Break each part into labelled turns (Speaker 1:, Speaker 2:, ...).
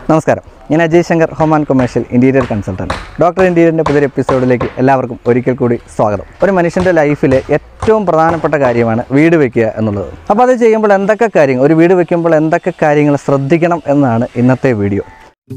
Speaker 1: നമസ്കാരം ഞാൻ Ajay Shankar home and commercial interior consultant doctor ഇൻറ്റീരിയറിൻ്റെ പുതിയൊരു എപ്പിസോഡിലേക്ക് എല്ലാവർക്കും ഒരിക്കൽ കൂടി സ്വാഗതം ഒരു മനുഷ്യൻ്റെ ലൈഫിലെ ഏറ്റവും പ്രധാനപ്പെട്ട കാര്യമാണ് വീട് വെക്കുക എന്നുള്ളത് അപ്പോൾ അത് ചെയ്യുമ്പോൾ എന്തൊക്കെ കാര്യങ്ങൾ ഒരു വീട് വെക്കുമ്പോൾ എന്തൊക്കെ കാര്യങ്ങൾ ശ്രദ്ധിക്കണം എന്നാണ് ഇന്നത്തെ വീഡിയോ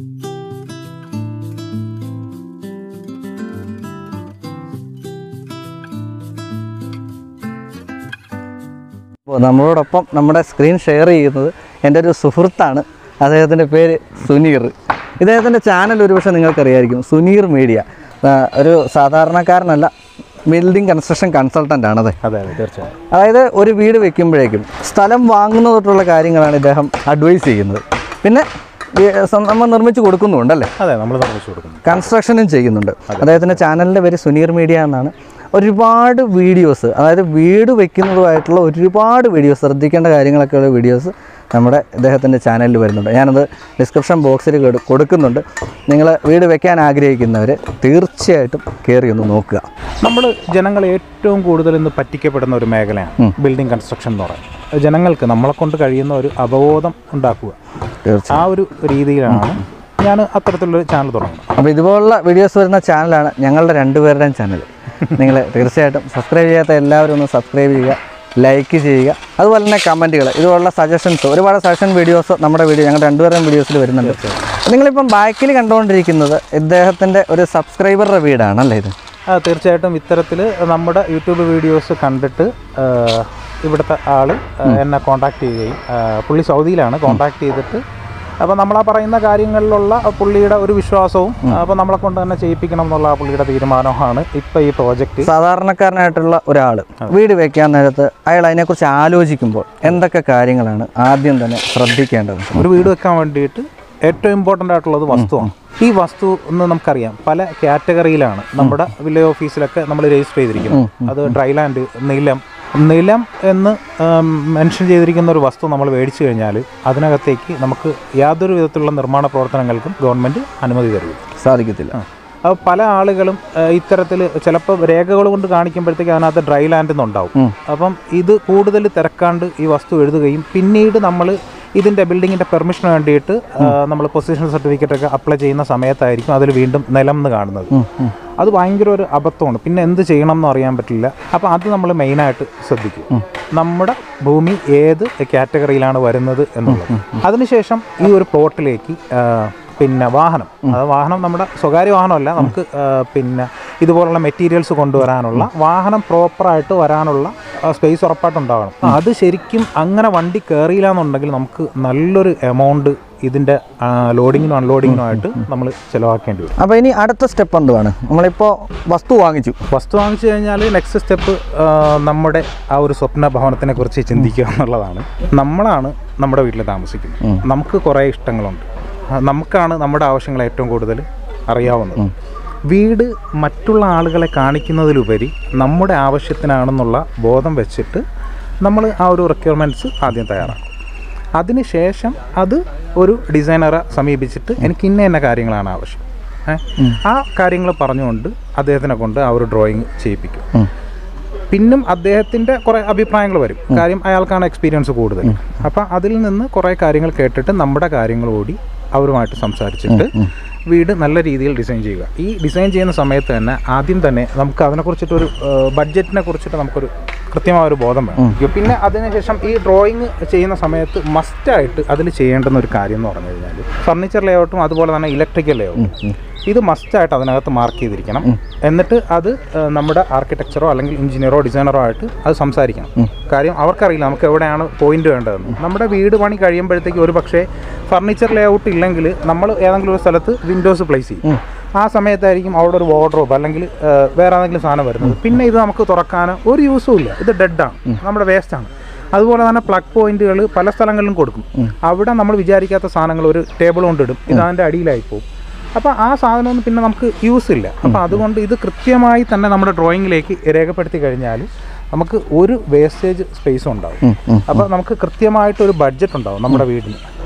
Speaker 1: അപ്പോൾ നമ്മളോടൊപ്പം നമ്മുടെ സ്ക്രീൻ ഷെയർ ചെയ്യുന്നത് എൻ്റെ ഒരു സുഹൃത്താണ് അദ്ദേഹത്തിൻ്റെ പേര് സുനീർ ഇദ്ദേഹത്തിൻ്റെ ചാനൽ ഒരുപക്ഷെ നിങ്ങൾക്കറിയായിരിക്കും സുനീർ മീഡിയ ആ, ഒരു സാധാരണക്കാരനല്ല ബിൽഡിംഗ് കൺസ്ട്രക്ഷൻ കൺസൾട്ടൻ്റ് ആണത്
Speaker 2: അതെ അതെ തീർച്ചയായും
Speaker 1: അതായത് ഒരു വീട് വെക്കുമ്പോഴേക്കും സ്ഥലം വാങ്ങുന്നത് തൊട്ടുള്ള കാര്യങ്ങളാണ് ഇദ്ദേഹം അഡ്വൈസ് ചെയ്യുന്നത് പിന്നെ ഈ സ്വ- നമ്മൾ നിർമ്മിച്ച് കൊടുക്കുന്നുണ്ടല്ലേ
Speaker 2: അതെ നമ്മൾ നിർമ്മിച്ചു കൊടുക്കുന്നു
Speaker 1: കൺസ്ട്രക്ഷനും ചെയ്യുന്നുണ്ട് അദ്ദേഹത്തിൻ്റെ ചാനലിൻ്റെ പേര് സുനീർ മീഡിയ എന്നാണ് ഒരുപാട് വീഡിയോസ് അതായത് വീട് വെക്കുന്നതുമായിട്ടുള്ള ഒരുപാട് വീഡിയോസ് ശ്രദ്ധിക്കേണ്ട കാര്യങ്ങളൊക്കെയുള്ള വീഡിയോസ് നമ്മുടെ ഇദ്ദേഹത്തിൻ്റെ ചാനലിൽ വരുന്നുണ്ട് ഞാനത് ഡിസ്ക്രിപ്ഷൻ ബോക്സിൽ കൊടു- കൊടുക്കുന്നുണ്ട് നിങ്ങൾ വീട് വെക്കാൻ ആഗ്രഹിക്കുന്നവർ തീർച്ചയായിട്ടും കയറി ഒന്ന് നോക്കുക
Speaker 2: നമ്മൾ ജനങ്ങൾ ഏറ്റവും കൂടുതൽ ഇന്ന് പറ്റിക്കപ്പെടുന്ന ഒരു മേഖലയാണ് ബിൽഡിംഗ് കൺസ്ട്രക്ഷൻ എന്ന് പറയുന്നത് ജനങ്ങൾക്ക് നമ്മളെ കൊണ്ട് കഴിയുന്ന ഒരു അവബോധം ഉണ്ടാക്കുക
Speaker 1: തീർച്ചയായും
Speaker 2: ആ ഒരു രീതിയിലാണ് ഞാൻ അത്തരത്തിലൊരു ചാനൽ തുടങ്ങുന്നത്
Speaker 1: അപ്പോൾ ഇതുപോലുള്ള വീഡിയോസ് വരുന്ന ചാനലാണ് ഞങ്ങളുടെ രണ്ടുപേരുടെയും ചാനൽ നിങ്ങൾ തീർച്ചയായിട്ടും സബ്സ്ക്രൈബ് ചെയ്യാത്ത എല്ലാവരും ഒന്ന് സബ്സ്ക്രൈബ് ചെയ്യുക ലൈക്ക് ചെയ്യുക അതുപോലെ തന്നെ കമൻറ്റുകൾ ഇതുപോലുള്ള സജഷൻസ് ഒരുപാട് സജഷൻ വീഡിയോസ് നമ്മുടെ വീഡിയോ ഞങ്ങളുടെ രണ്ടുപേരുടെയും വീഡിയോസിൽ വരുന്നുണ്ട് നിങ്ങളിപ്പം ബാക്കിൽ കണ്ടുകൊണ്ടിരിക്കുന്നത് ഇദ്ദേഹത്തിൻ്റെ ഒരു സബ്സ്ക്രൈബറുടെ വീടാണല്ലേ ഇത്
Speaker 2: ആ, തീർച്ചയായിട്ടും ഇത്തരത്തിൽ നമ്മുടെ യൂട്യൂബ് വീഡിയോസ് കണ്ടിട്ട് ആ, ഇവിടുത്തെ ആൾ എന്നെ കോണ്ടാക്ട് ചെയ്യുകയും ആ, പുള്ളി സൗദിയിലാണ് കോണ്ടാക്ട് ചെയ്തിട്ട് അപ്പോൾ നമ്മൾ ആ പറയുന്ന കാര്യങ്ങളിലുള്ള പുള്ളിയുടെ ഒരു വിശ്വാസവും അപ്പോൾ നമ്മളെ കൊണ്ട് തന്നെ ചെയ്യിപ്പിക്കണം എന്നുള്ള ആ പുള്ളിയുടെ തീരുമാനമാണ് ഇപ്പോൾ ഈ പ്രോജക്റ്റ്
Speaker 1: സാധാരണക്കാരനായിട്ടുള്ള ഒരാൾ വീട് വെക്കാൻ നേരത്ത് അയാൾ അതിനെക്കുറിച്ച് ആലോചിക്കുമ്പോൾ എന്തൊക്കെ കാര്യങ്ങളാണ് ആദ്യം തന്നെ ശ്രദ്ധിക്കേണ്ടത്
Speaker 2: ഒരു വീട് വെക്കാൻ വേണ്ടിയിട്ട് ഏറ്റവും ഇമ്പോർട്ടൻ്റ് ആയിട്ടുള്ളത് വസ്തുവാണ് ഈ വസ്തു എന്ന് നമുക്കറിയാം പല കാറ്റഗറിയിലാണ് നമ്മുടെ വില്ലേജ് ഓഫീസിലൊക്കെ നമ്മൾ രജിസ്റ്റർ ചെയ്തിരിക്കുന്നത് അത് ഡ്രൈ ലാൻഡ് നിലം നിലം എന്ന് മെൻഷൻ ചെയ്തിരിക്കുന്ന ഒരു വസ്തു നമ്മൾ മേടിച്ചു കഴിഞ്ഞാൽ അതിനകത്തേക്ക് നമുക്ക് യാതൊരു വിധത്തിലുള്ള നിർമ്മാണ പ്രവർത്തനങ്ങൾക്കും ഗവൺമെൻറ് അനുമതി തരില്ല
Speaker 1: സാധിക്കത്തില്ല
Speaker 2: അപ്പോൾ പല ആളുകളും ഇത്തരത്തിൽ ചിലപ്പോൾ രേഖകൾ കൊണ്ട് കാണിക്കുമ്പോഴത്തേക്ക് അതിനകത്ത് ഡ്രൈ ലാൻഡ് എന്നുണ്ടാവും അപ്പം ഇത് കൂടുതൽ തിരക്കാണ്ട് ഈ വസ്തു എഴുതുകയും പിന്നീട് നമ്മൾ ഇതിൻ്റെ ബിൽഡിങ്ങിൻ്റെ പെർമിഷന് വേണ്ടിയിട്ട് നമ്മൾ പൊസിഷൻ സർട്ടിഫിക്കറ്റ് ഒക്കെ അപ്ലൈ ചെയ്യുന്ന സമയത്തായിരിക്കും അതിൽ വീണ്ടും നിലം എന്ന് കാണുന്നത് അത് ഭയങ്കര ഒരു അബദ്ധമാണ് പിന്നെ എന്ത് ചെയ്യണം എന്ന് അറിയാൻ പറ്റില്ല അപ്പോൾ അത് നമ്മൾ മെയിനായിട്ട് ശ്രദ്ധിക്കും നമ്മുടെ ഭൂമി ഏത് കാറ്റഗറിയിലാണ് വരുന്നത് എന്നുള്ളത് അതിനുശേഷം ഈ ഒരു പ്ലോട്ടിലേക്ക് ആ, പിന്നെ വാഹനം അത് വാഹനം നമ്മുടെ സ്വകാര്യ വാഹനമല്ല നമുക്ക് ആ, പിന്നെ ഇതുപോലുള്ള മെറ്റീരിയൽസ് കൊണ്ടുവരാനുള്ള വാഹനം പ്രോപ്പറായിട്ട് വരാനുള്ള സ്പേസ് ഉറപ്പായിട്ട് ഉണ്ടാവണം അത് ശരിക്കും അങ്ങനെ വണ്ടി കയറിയില്ല എന്നുണ്ടെങ്കിൽ നമുക്ക് നല്ലൊരു എമൗണ്ട് ഇതിൻ്റെ ലോഡിങ്ങിനും അൺലോഡിങ്ങിനും ആയിട്ട് നമ്മൾ ചിലവാക്കേണ്ടി വരും
Speaker 1: അപ്പോൾ ഇനി അടുത്ത സ്റ്റെപ്പ് എന്തുവാണ് നമ്മളിപ്പോൾ വസ്തു വാങ്ങിച്ചു
Speaker 2: വസ്തു വാങ്ങിച്ചു കഴിഞ്ഞാൽ നെക്സ്റ്റ് സ്റ്റെപ്പ് നമ്മുടെ ആ ഒരു സ്വപ്ന ഭവനത്തിനെ കുറിച്ച് ചിന്തിക്കുക എന്നുള്ളതാണ് നമ്മളാണ് നമ്മുടെ വീട്ടിൽ താമസിക്കുന്നത് നമുക്ക് കുറേ ഇഷ്ടങ്ങളുണ്ട് ആ, നമുക്കാണ് നമ്മുടെ ആവശ്യങ്ങൾ ഏറ്റവും കൂടുതൽ അറിയാവുന്നത് വീട് മറ്റുള്ള ആളുകളെ കാണിക്കുന്നതിലുപരി നമ്മുടെ ആവശ്യത്തിനാണെന്നുള്ള ബോധം വെച്ചിട്ട് നമ്മൾ ആ ഒരു റിക്വയർമെൻറ്റ്സ് ആദ്യം തയ്യാറാക്കും അതിനുശേഷം അത് ഒരു ഡിസൈനറെ സമീപിച്ചിട്ട് എനിക്ക് ഇന്ന ഇന്ന കാര്യങ്ങളാണ് ആവശ്യം ഏ? ആ കാര്യങ്ങൾ പറഞ്ഞുകൊണ്ട് അദ്ദേഹത്തിനെ കൊണ്ട് ആ ഒരു ഡ്രോയിങ് ചെയ്യിപ്പിക്കും പിന്നും അദ്ദേഹത്തിൻ്റെ കുറേ അഭിപ്രായങ്ങൾ വരും കാര്യം അയാൾക്കാണ് എക്സ്പീരിയൻസ് കൂടുതൽ അപ്പം അതിൽ നിന്ന് കുറേ കാര്യങ്ങൾ കേട്ടിട്ട് നമ്മുടെ കാര്യങ്ങൾ കൂടി അവരുമായിട്ട് സംസാരിച്ചിട്ട് വീട് നല്ല രീതിയിൽ ഡിസൈൻ ചെയ്യുക ഈ ഡിസൈൻ ചെയ്യുന്ന സമയത്ത് തന്നെ ആദ്യം തന്നെ നമുക്ക് അതിനെക്കുറിച്ചിട്ടൊരു ബഡ്ജറ്റിനെ കുറിച്ചിട്ട് നമുക്കൊരു കൃത്യമായ ഒരു ബോധം വേണം പിന്നെ അതിനുശേഷം ഈ ഡ്രോയിങ് ചെയ്യുന്ന സമയത്ത് മസ്റ്റായിട്ട് അതിൽ ചെയ്യേണ്ടുന്ന ഒരു കാര്യം എന്ന് പറഞ്ഞു കഴിഞ്ഞാൽ ഫർണിച്ചർ ലേഔട്ടും അതുപോലെ തന്നെ ഇലക്ട്രിക്കൽ ലേഔട്ടും ഇത് മസ്റ്റായിട്ട് അതിനകത്ത് മാർക്ക് ചെയ്തിരിക്കണം എന്നിട്ട് അത് ആ, നമ്മുടെ ആർക്കിടെക്ചറോ അല്ലെങ്കിൽ എഞ്ചിനീയറോ ഡിസൈനറോ ആയിട്ട് അത് സംസാരിക്കണം കാര്യം അവർക്കറിയില്ല നമുക്ക് എവിടെയാണ് പോയിന്റ് വേണ്ടതെന്ന് നമ്മുടെ വീട് പണി കഴിയുമ്പോഴത്തേക്ക് ഒരു പക്ഷേ ഫർണിച്ചർ ലേഔട്ട് ഇല്ലെങ്കിൽ നമ്മൾ ഏതെങ്കിലും ഒരു സ്ഥലത്ത് വിൻഡോസ് പ്ലേസ് ചെയ്യും ആ സമയത്തായിരിക്കും അവിടെ ഒരു വാർഡ്രോബ് അല്ലെങ്കിൽ ആ, വേറെ ഏതെങ്കിലും സാധനം വരുന്നത് പിന്നെ ഇത് നമുക്ക് തുറക്കാൻ ഒരു യൂസും ഇല്ല ഇത് ഡെഡാണ് നമ്മുടെ വേസ്റ്റാണ് അതുപോലെ തന്നെ പ്ലഗ് പോയിന്റുകൾ പല സ്ഥലങ്ങളിലും കൊടുക്കും അവിടെ നമ്മൾ വിചാരിക്കാത്ത സാധനങ്ങൾ ഒരു ടേബിൾ കൊണ്ടിടും ഇത് അതിൻ്റെ അടിയിലായി പോകും അപ്പോൾ ആ സാധനമൊന്നും പിന്നെ നമുക്ക് യൂസ് ഇല്ല അപ്പോൾ അതുകൊണ്ട് ഇത് കൃത്യമായി തന്നെ നമ്മുടെ ഡ്രോയിങ്ങിലേക്ക് രേഖപ്പെടുത്തി കഴിഞ്ഞാൽ നമുക്ക് ഒരു വേസ്റ്റേജ് സ്പേസും ഉണ്ടാവും അപ്പോൾ നമുക്ക് കൃത്യമായിട്ടൊരു ബഡ്ജറ്റ് ഉണ്ടാവും നമ്മുടെ വീടിന്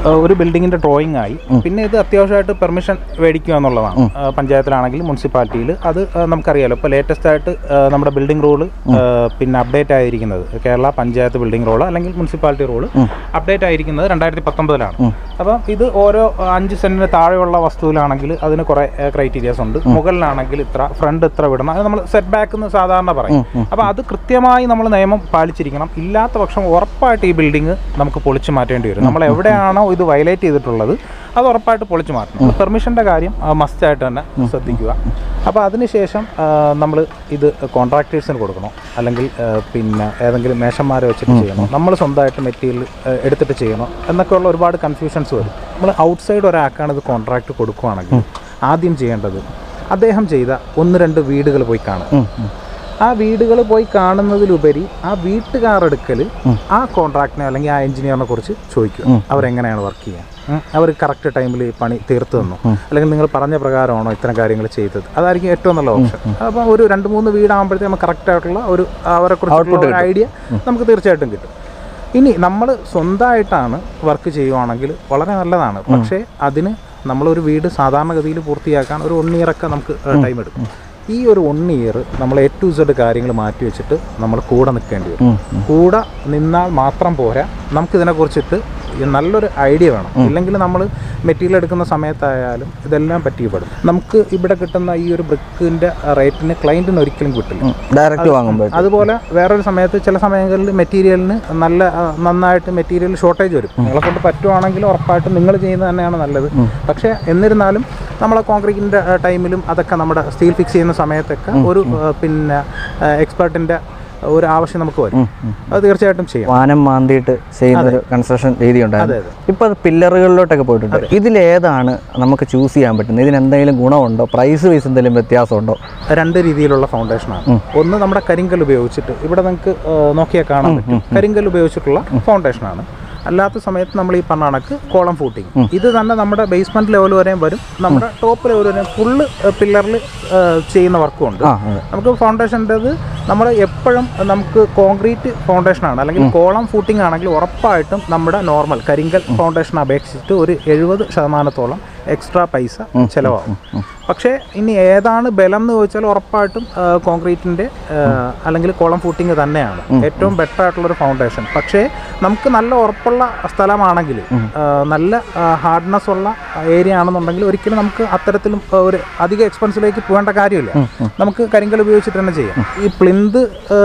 Speaker 2: ആ, ഒരു ബിൽഡിങ്ങിന്റെ ഡ്രോയിങ് ആയി പിന്നെ ഇത് അത്യാവശ്യമായിട്ട് പെർമിഷൻ മേടിക്കുക എന്നുള്ളതാണ് ആ, പഞ്ചായത്തിലാണെങ്കിലും മുനിസിപ്പാലിറ്റിയിൽ അത് ആ, നമുക്കറിയാലോ ഇപ്പോൾ ലേറ്റസ്റ്റ് ആയിട്ട് ആ, നമ്മുടെ ബിൽഡിംഗ് റൂള് പിന്നെ അപ്ഡേറ്റ് ആയിരിക്കുന്നത് കേരള പഞ്ചായത്ത് ബിൽഡിംഗ് റോള് അല്ലെങ്കിൽ മുനിസിപ്പാലിറ്റി റോള് അപ്ഡേറ്റ് ആയിരിക്കുന്നത് രണ്ടായിരത്തി പത്തൊമ്പതിലാണ് അപ്പം ഇത് ഓരോ ആ, അഞ്ച് സെന്റിന് താഴെയുള്ള വസ്തുവിലാണെങ്കിൽ അതിന് കുറേ ക്രൈറ്റീരിയാസ് ഉണ്ട് മുകളിലാണെങ്കിൽ ഇത്ര ഫ്രണ്ട് ഇത്ര വിടണം അത് നമ്മൾ സെറ്റ് ബാക്ക് എന്ന് സാധാരണ പറയും അപ്പോൾ അത് കൃത്യമായി നമ്മൾ നിയമം പാലിച്ചിരിക്കണം ഇല്ലാത്ത പക്ഷം ഉറപ്പായിട്ട് ഈ ബിൽഡിംഗ് നമുക്ക് പൊളിച്ചു മാറ്റേണ്ടി വരും നമ്മൾ എവിടെയാണോ ഇത് വയലേറ്റ് ചെയ്തിട്ടുള്ളത് അത് ഉറപ്പായിട്ട് പൊളിച്ചു മാറ്റണം പെർമിഷൻ്റെ കാര്യം മസ്റ്റായിട്ട് തന്നെ ശ്രദ്ധിക്കുക അപ്പോൾ അതിനുശേഷം നമ്മൾ ഇത് കോൺട്രാക്ടേഴ്സിന് കൊടുക്കണോ അല്ലെങ്കിൽ ആ, പിന്നെ ഏതെങ്കിലും മേശന്മാരെ വെച്ചിട്ട് ചെയ്യണോ നമ്മൾ സ്വന്തമായിട്ട് മെറ്റീരിയൽ എടുത്തിട്ട് ചെയ്യണോ എന്നൊക്കെയുള്ള ഒരുപാട് കൺഫ്യൂഷൻസ് വരും നമ്മൾ ഔട്ട്സൈഡ് ഒരാൾക്കാണ് ഇത് കോൺട്രാക്ട് കൊടുക്കുകയാണെങ്കിൽ ആദ്യം ചെയ്യേണ്ടത് അദ്ദേഹം ചെയ്ത ഒന്ന് രണ്ട് വീടുകൾ പോയി കാണുക ആ വീടുകൾ പോയി കാണുന്നതിലുപരി ആ വീട്ടുകാരെടുക്കൽ ആ കോൺട്രാക്ടിനെ അല്ലെങ്കിൽ ആ എഞ്ചിനീയറിനെ കുറിച്ച് ചോദിക്കുക അവരെങ്ങനെയാണ് വർക്ക് ചെയ്യുക അവർ കറക്റ്റ് ടൈമിൽ പണി തീർത്തു തന്നു അല്ലെങ്കിൽ നിങ്ങൾ പറഞ്ഞ പ്രകാരമാണോ ഇത്തരം കാര്യങ്ങൾ ചെയ്തത് അതായിരിക്കും ഏറ്റവും നല്ല ഓപ്ഷൻ അപ്പോൾ ഒരു രണ്ട് മൂന്ന് വീടാകുമ്പോഴത്തേക്ക് നമുക്ക് കറക്റ്റ് ആയിട്ടുള്ള ഒരു അവരെ കുറിച്ചുള്ള ഒരു ഐഡിയ നമുക്ക് തീർച്ചയായിട്ടും കിട്ടും ഇനി നമ്മൾ സ്വന്തമായിട്ടാണ് വർക്ക് ചെയ്യുവാണെങ്കിൽ വളരെ നല്ലതാണ് പക്ഷേ അതിന് നമ്മളൊരു വീട് സാധാരണഗതിയിൽ പൂർത്തിയാക്കാൻ ഒരു വൺ ഇയറൊക്കെ നമുക്ക് ടൈം എടുക്കും ഈ ഒരു വൺ ഇയർ നമ്മൾ എ ടു സെഡ് കാര്യങ്ങൾ മാറ്റി വെച്ചിട്ട് നമ്മൾ കൂടെ നിൽക്കേണ്ടി വരും കൂടെ നിന്നാൽ മാത്രം പോരാ നമുക്കിതിനെക്കുറിച്ചിട്ട് ഈ നല്ലൊരു ഐഡിയ വേണം ഇല്ലെങ്കിൽ നമ്മൾ മെറ്റീരിയൽ എടുക്കുന്ന സമയത്തായാലും ഇതെല്ലാം പറ്റിയപ്പെടും നമുക്ക് ഇവിടെ കിട്ടുന്ന ഈ ഒരു ബ്രിക്കിൻ്റെ റേറ്റിന് ക്ലയൻറ്റിന് ഒരിക്കലും കിട്ടില്ല
Speaker 1: ഡയറക്റ്റ് വാങ്ങുമ്പോൾ
Speaker 2: അതുപോലെ വേറൊരു സമയത്ത് ചില സമയങ്ങളിൽ മെറ്റീരിയലിന് നല്ല ആ, നന്നായിട്ട് മെറ്റീരിയൽ ഷോർട്ടേജ് വരും നിങ്ങളെ കൊണ്ട് പറ്റുവാണെങ്കിൽ ഉറപ്പായിട്ടും നിങ്ങൾ ചെയ്യുന്നത് തന്നെയാണ് നല്ലത് പക്ഷേ എന്നിരുന്നാലും നമ്മളെ കോൺക്രീറ്റിൻ്റെ ടൈമിലും അതൊക്കെ നമ്മുടെ സ്റ്റീൽ ഫിക്സ് ചെയ്യുന്ന സമയത്തൊക്കെ ഒരു ആ, പിന്നെ എക്സ്പേർട്ടിൻ്റെ ഒരു ആവശ്യം നമുക്ക് വരും അത് തീർച്ചയായിട്ടും ചെയ്യാം
Speaker 1: വാനം മാന്തിയിട്ട് ചെയ്യുന്ന ഒരു കൺസ്ട്രക്ഷൻ രീതി ഉണ്ടായിരുന്നു
Speaker 2: അതെ.
Speaker 1: ഇപ്പൊ അത് പില്ലറുകളിലോട്ടൊക്കെ പോയിട്ടുണ്ട് ഇതിലേതാണ് നമുക്ക് ചൂസ് ചെയ്യാൻ പറ്റുന്നത് ഇതിന് എന്തെങ്കിലും ഗുണമുണ്ടോ പ്രൈസ് വൈസ് എന്തെങ്കിലും വ്യത്യാസമുണ്ടോ
Speaker 2: രണ്ട് രീതിയിലുള്ള ഫൗണ്ടേഷനാണ് ഒന്ന് നമ്മുടെ കരിങ്കൽ ഉപയോഗിച്ചിട്ട് ഇവിടെ നിങ്ങൾക്ക് നോക്കിയാൽ കാണാൻ പറ്റും കരിങ്കൽ ഉപയോഗിച്ചിട്ടുള്ള ഫൗണ്ടേഷനാണ് അല്ലാത്ത സമയത്ത് നമ്മൾ ഈ പറഞ്ഞ കണക്ക് കോളം ഫൂട്ടിങ് ഇത് തന്നെ നമ്മുടെ ബേസ്മെന്റ് ലെവൽ വരെയും വരും നമ്മുടെ ടോപ്പ് ലെവൽ വരെയും ഫുള്ള് പില്ലറിൽ ചെയ്യുന്ന വർക്കും ഉണ്ട്
Speaker 1: ആ അതെ
Speaker 2: നമുക്ക് ഫൗണ്ടേഷൻ്റെത് നമ്മൾ എപ്പോഴും നമുക്ക് കോൺക്രീറ്റ് ഫൗണ്ടേഷനാണ് അല്ലെങ്കിൽ കോളം ഫൂട്ടിംഗ് ആണെങ്കിൽ ഉറപ്പായിട്ടും നമ്മുടെ നോർമൽ കരിങ്കൽ ഫൗണ്ടേഷൻ അപേക്ഷിച്ചിട്ട് ഒരു എഴുപത് ശതമാനത്തോളം എക്സ്ട്രാ പൈസ ചിലവാകും പക്ഷേ ഇനി ഏതാണ് ബലം എന്ന് ചോദിച്ചാൽ ഉറപ്പായിട്ടും കോൺക്രീറ്റിൻ്റെ അല്ലെങ്കിൽ കോളം ഫൂട്ടിങ് തന്നെയാണ് ഏറ്റവും ബെറ്റർ ആയിട്ടുള്ളൊരു ഫൗണ്ടേഷൻ പക്ഷേ നമുക്ക് നല്ല ഉറപ്പുള്ള സ്ഥലമാണെങ്കിൽ ആ, നല്ല ഹാർഡ്നെസ് ഉള്ള ഏരിയ ആണെന്നുണ്ടെങ്കിൽ ഒരിക്കലും നമുക്ക് അത്തരത്തിലും ആ, ഒരു അധിക എക്സ്പെൻസിലേക്ക് പോകേണ്ട കാര്യമില്ല നമുക്ക് കരിങ്കൽ ഉപയോഗിച്ചിട്ട് തന്നെ ചെയ്യാം ഈ പ്ലിന്ത്